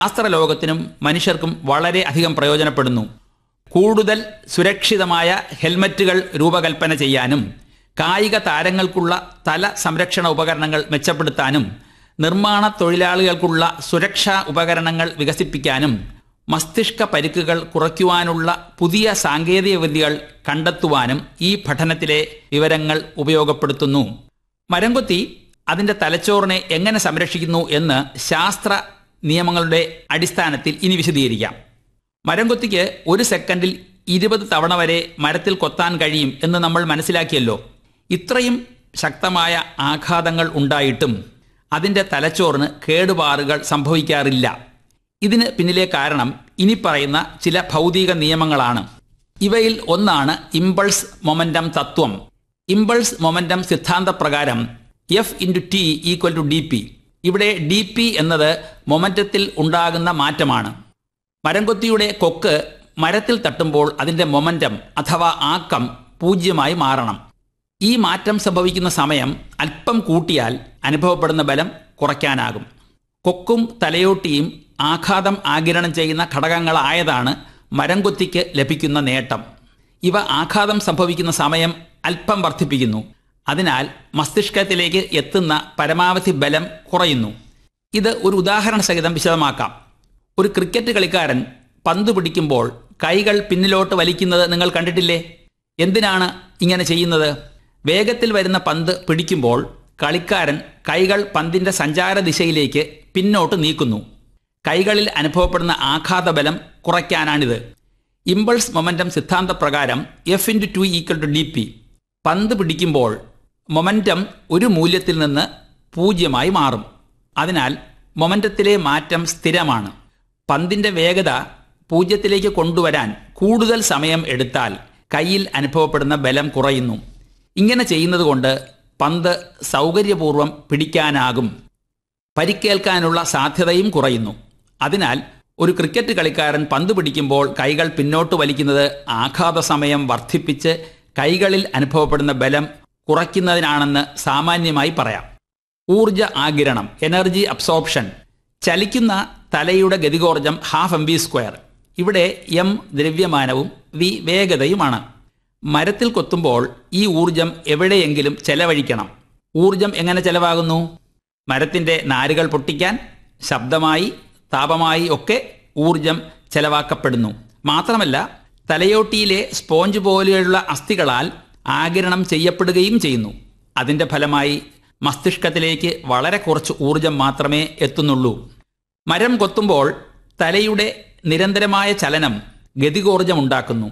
ശാസ്ത്രലോകത്തിനും മനുഷ്യർക്കും വളരെ അധികം പ്രയോജനപ്പെടുന്നു കൂടുതൽ സുരക്ഷിതമായ ഹെൽമറ്റുകൾ രൂപകൽപ്പന ചെയ്യാനും കായിക താരങ്ങൾക്കുള്ള തല സംരക്ഷണ ഉപകരണങ്ങൾ മെച്ചപ്പെടുത്താനും നിർമ്മാണ തൊഴിലാളികൾക്കുള്ള സുരക്ഷാ ഉപകരണങ്ങൾ വികസിപ്പിക്കാനും മസ്തിഷ്ക പരിക്കുകൾ കുറയ്ക്കുവാനുള്ള പുതിയ സാങ്കേതിക വിദ്യകൾ കണ്ടെത്തുവാനും ഈ പഠനത്തിലെ വിവരങ്ങൾ ഉപയോഗപ്പെടുത്തുന്നു മരംകൊത്തി അതിന്റെ തലച്ചോറിനെ എങ്ങനെ സംരക്ഷിക്കുന്നു എന്ന് ശാസ്ത്ര നിയമങ്ങളുടെ അടിസ്ഥാനത്തിൽ ഇനി വിശദീകരിക്കാം മരംകൊത്തിക്ക് ഒരു സെക്കൻഡിൽ ഇരുപത് തവണ വരെ മരത്തിൽ കൊത്താൻ കഴിയും എന്ന് നമ്മൾ മനസ്സിലാക്കിയല്ലോ ഇത്രയും ശക്തമായ ആഘാതങ്ങൾ ഉണ്ടായിട്ടും അതിൻ്റെ തലച്ചോറിന് കേടുപാറുകൾ സംഭവിക്കാറില്ല ഇതിന് പിന്നിലെ കാരണം ഇനി പറയുന്ന ചില ഭൗതിക നിയമങ്ങളാണ് ഇവയിൽ ഒന്നാണ് ഇമ്പൾസ് മൊമെന്റം തത്വം ഇമ്പൾസ് മൊമെന്റം സിദ്ധാന്തപ്രകാരം F into T equal to D P ഇവിടെ ഡി പി എന്നത് മൊമെന്റത്തിൽ ഉണ്ടാകുന്ന മാറ്റമാണ് മരംകൊത്തിയുടെ കൊക്ക് മരത്തിൽ തട്ടുമ്പോൾ അതിന്റെ മൊമെന്റം അഥവാ ആക്കം പൂജ്യമായി മാറണം ഈ മാറ്റം സംഭവിക്കുന്ന സമയം അല്പം കൂട്ടിയാൽ അനുഭവപ്പെടുന്ന ബലം കുറയ്ക്കാനാകും കൊക്കും തലയോട്ടിയും ആഘാതം ആഗിരണം ചെയ്യുന്ന ഘടകങ്ങളായതാണ് മരംകൊത്തിക്ക് ലഭിക്കുന്ന നേട്ടം ഇവ ആഘാതം സംഭവിക്കുന്ന സമയം അല്പം വർദ്ധിപ്പിക്കുന്നു അതിനാൽ മസ്തിഷ്കത്തിലേക്ക് എത്തുന്ന പരമാവധി ബലം കുറയുന്നു ഇത് ഒരു ഉദാഹരണ സഹിതം വിശദമാക്കാം ഒരു ക്രിക്കറ്റ് കളിക്കാരൻ പന്ത് പിടിക്കുമ്പോൾ കൈകൾ പിന്നിലോട്ട് വലിക്കുന്നത് നിങ്ങൾ കണ്ടിട്ടില്ലേ എന്തിനാണ് ഇങ്ങനെ ചെയ്യുന്നത് വേഗത്തിൽ വരുന്ന പന്ത് പിടിക്കുമ്പോൾ കളിക്കാരൻ കൈകൾ പന്തിന്റെ സഞ്ചാര ദിശയിലേക്ക് പിന്നോട്ട് നീക്കുന്നു കൈകളിൽ അനുഭവപ്പെടുന്ന ആഘാതബലം കുറയ്ക്കാനാണിത് ഇമ്പൾസ് മൊമെന്റം സിദ്ധാന്തപ്രകാരം F into T equal to D P പന്ത് പിടിക്കുമ്പോൾ മൊമെന്റം ഒരു മൂല്യത്തിൽ നിന്ന് പൂജ്യമായി മാറും അതിനാൽ മൊമെന്റത്തിലെ മാറ്റം സ്ഥിരമാണ് പന്തിന്റെ വേഗത പൂജ്യത്തിലേക്ക് കൊണ്ടുവരാൻ കൂടുതൽ സമയം എടുത്താൽ കയ്യിൽ അനുഭവപ്പെടുന്ന ബലം കുറയുന്നു ഇങ്ങനെ ചെയ്യുന്നതുകൊണ്ട് പന്ത് സൗകര്യപൂർവ്വം പിടിക്കാനാകും പരിക്കേൽക്കാനുള്ള സാധ്യതയും കുറയുന്നു അതിനാൽ ഒരു ക്രിക്കറ്റ് കളിക്കാരൻ പന്ത് പിടിക്കുമ്പോൾ കൈകൾ പിന്നോട്ട് വലിക്കുന്നത് ആഘാത സമയം വർദ്ധിപ്പിച്ച് കൈകളിൽ അനുഭവപ്പെടുന്ന ബലം കുറയ്ക്കുന്നതിനാണെന്ന് സാമാന്യമായി പറയാം ഊർജ ആകിരണം എനർജി അബ്സോർപ്ഷൻ ചലിക്കുന്ന തലയുടെ ഗതികോർജം ഹാഫ് എം വി സ്ക്വയർ ഇവിടെ എം ദ്രവ്യമാനവും വി വേഗതയുമാണ് മരത്തിൽ കൊത്തുമ്പോൾ ഈ ഊർജം എവിടെയെങ്കിലും ചെലവഴിക്കണം ഊർജം എങ്ങനെ ചെലവാകുന്നു മരത്തിന്റെ നാരുകൾ പൊട്ടിക്കാൻ ശബ്ദമായി താപമായി ഒക്കെ ഊർജം ചെലവാക്കപ്പെടുന്നു മാത്രമല്ല തലയോട്ടിയിലെ സ്പോഞ്ച് പോലെയുള്ള അസ്ഥികളാൽ ആകിരണം ചെയ്യപ്പെടുകയും ചെയ്യുന്നു അതിന്റെ ഫലമായി മസ്തിഷ്കത്തിലേക്ക് വളരെ കുറച്ച് ഊർജം മാത്രമേ എത്തുന്നുള്ളൂ മരം കൊത്തുമ്പോൾ തലയുടെ നിരന്തരമായ ചലനം ഗതികോർജം ഉണ്ടാക്കുന്നു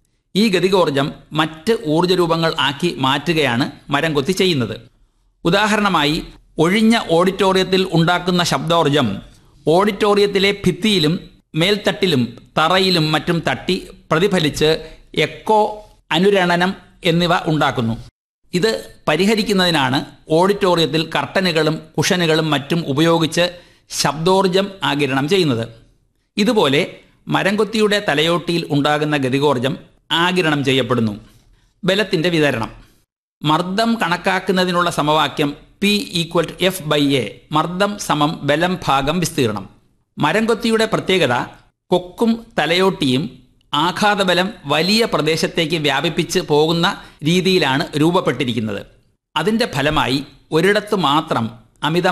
ഈ ഗതികോർജം മറ്റ് ഊർജ്ജരൂപങ്ങൾ ആക്കി മാറ്റുകയാണ് മരം കൊത്തി ചെയ്യുന്നത് ഉദാഹരണമായി ഒഴിഞ്ഞ ഓഡിറ്റോറിയത്തിൽ ഉണ്ടാക്കുന്ന ശബ്ദോർജം ഓഡിറ്റോറിയത്തിലെ ഭിത്തിയിലും മേൽത്തട്ടിലും തറയിലും മറ്റും തട്ടി പ്രതിഫലിച്ച് എക്കോ അനുരണനം എന്നിവ ഉണ്ടാക്കുന്നു ഇത് പരിഹരിക്കുന്നതിനാണ് ഓഡിറ്റോറിയത്തിൽ കർട്ടനുകളും കുഷനുകളും മറ്റും ഉപയോഗിച്ച് ശബ്ദോർജം ആകിരണം ചെയ്യുന്നത് ഇതുപോലെ മരംകൊത്തിയുടെ തലയോട്ടിയിൽ ഉണ്ടാകുന്ന ഗതികോർജം ആകിരണം ചെയ്യപ്പെടുന്നു ബലത്തിന്റെ വിതരണം മർദ്ദം കണക്കാക്കുന്നതിനുള്ള സമവാക്യം P equal to F by A മർദ്ദം സമം ബലം ഭാഗം വിസ്തീർണം മരംകൊത്തിയുടെ പ്രത്യേകത കൊക്കും തലയോട്ടിയും ആഘാതബലം വലിയ പ്രദേശത്തേക്ക് വ്യാപിപ്പിച്ച് പോകുന്ന രീതിയിലാണ് രൂപപ്പെട്ടിരിക്കുന്നത് അതിന്റെ ഫലമായി ഒരിടത്ത് മാത്രം അമിത